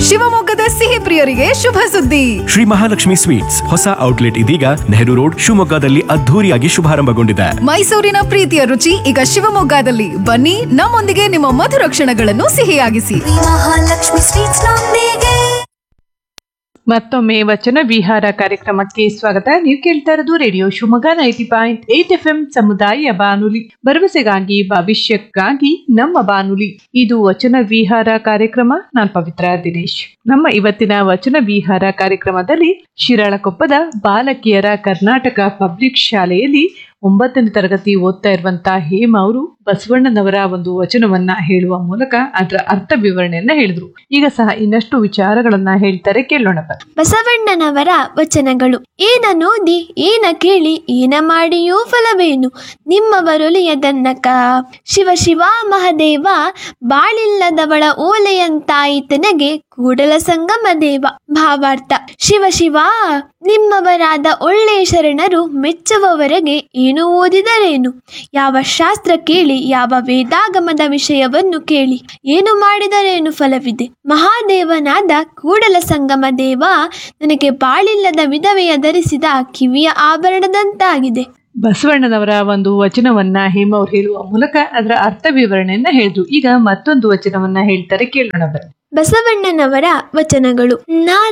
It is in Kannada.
ಶಿವಮೊಗ್ಗದ ಸಿಹಿ ಪ್ರಿಯರಿಗೆ ಶುಭ ಸುದ್ದಿ ಶ್ರೀ ಮಹಾಲಕ್ಷ್ಮಿ ಸ್ವೀಟ್ಸ್ ಹೊಸ ಔಟ್ಲೆಟ್ ಇದೀಗ ನೆಹರು ರೋಡ್ ಶಿವಮೊಗ್ಗದಲ್ಲಿ ಅದ್ಧೂರಿಯಾಗಿ ಶುಭಾರಂಭಗೊಂಡಿದೆ ಮೈಸೂರಿನ ಪ್ರೀತಿಯ ರುಚಿ ಈಗ ಶಿವಮೊಗ್ಗದಲ್ಲಿ ಬನ್ನಿ ನಮ್ಮೊಂದಿಗೆ ನಿಮ್ಮ ಮಧುರ ಕ್ಷಣಗಳನ್ನು ಸಿಹಿಯಾಗಿಸಿ ಮಹಾಲಕ್ಷ್ಮಿ ಸ್ವೀಟ್ಸ್ ನೊಂದಿಗೆ ಮತ್ತೊಮ್ಮೆ ವಚನ ವಿಹಾರ ಕಾರ್ಯಕ್ರಮಕ್ಕೆ ಸ್ವಾಗತ ನೀವು ಕೇಳ್ತಾ ಇರೋದು radio Shivamogga ninety point eight F M ಸಮುದಾಯ ಬಾನುಲಿ ಭರವಸೆಗಾಗಿ ಭವಿಷ್ಯಕ್ಕಾಗಿ ನಮ್ಮ ಬಾನುಲಿ ಇದು ವಚನ ವಿಹಾರ ಕಾರ್ಯಕ್ರಮ ನಾನು ಪವಿತ್ರ ದಿನೇಶ್ ನಮ್ಮ ಇವತ್ತಿನ ವಚನ ವಿಹಾರ ಕಾರ್ಯಕ್ರಮದಲ್ಲಿ ಶಿರಾಳಕೊಪ್ಪದ ಬಾಲಕಿಯರ ಕರ್ನಾಟಕ ಪಬ್ಲಿಕ್ ಶಾಲೆಯಲ್ಲಿ ಒಂಬತ್ತನೇ ತರಗತಿ ಓದ್ತಾ ಇರುವಂತ ಹೇಮ ಅವರು ಬಸವಣ್ಣನವರ ಒಂದು ವಚನವನ್ನ ಹೇಳುವ ಮೂಲಕ ಅದರ ಅರ್ಥ ವಿವರಣೆಯನ್ನ ಹೇಳಿದ್ರು ಈಗ ಸಹ ಇನ್ನಷ್ಟು ವಿಚಾರಗಳನ್ನ ಹೇಳ್ತಾರೆ ಕೇಳೋಣ ಬನ್ನಿ. ಬಸವಣ್ಣನವರ ವಚನಗಳು ಏನ ನೋದಿ ಏನ ಕೇಳಿ ಏನ ಮಾಡಿಯೂ ಫಲವೇನು ನಿಮ್ಮವರೊಲಿಯದನ್ನಕ ಶಿವ ಶಿವ ಮಹದೇವ ಬಾಳಿಲ್ಲದವಳ ಓಲೆಯಂತಾಯಿತನಗೆ ಕೂಡಲ ಸಂಗಮ ದೇವ ಭಾವಾರ್ಥ ಶಿವ ಶಿವ ನಿಮ್ಮವರಾದ ಒಳ್ಳೆ ಶರಣರು ಮೆಚ್ಚುವವರೆಗೆ ಏನು ಓದಿದರೇನು ಯಾವ ಶಾಸ್ತ್ರ ಕೇಳಿ ಯಾವ ವೇದಾಗಮದ ವಿಷಯವನ್ನು ಕೇಳಿ ಏನು ಮಾಡಿದರೇನು ಫಲವಿದೆ ಮಹಾದೇವನಾದ ಕೂಡಲ ಸಂಗಮ ದೇವ ನನಗೆ ಬಾಳಿಲ್ಲದ ವಿಧವೆಯ ಧರಿಸಿದ ಕಿವಿಯ ಆಭರಣದಂತಾಗಿದೆ ಬಸವಣ್ಣನವರ ಒಂದು ವಚನವನ್ನ ಹೇಮ ಅವ್ರು ಹೇಳುವ ಮೂಲಕ ಅದರ ಅರ್ಥ ವಿವರಣೆಯನ್ನ ಹೇಳಿದ್ರು ಈಗ ಮತ್ತೊಂದು ವಚನವನ್ನ ಹೇಳ್ತಾರೆ ಕೇಳೋಣ ಬನ್ನಿ ಬಸವಣ್ಣನವರ ವಚನಗಳು ನಾ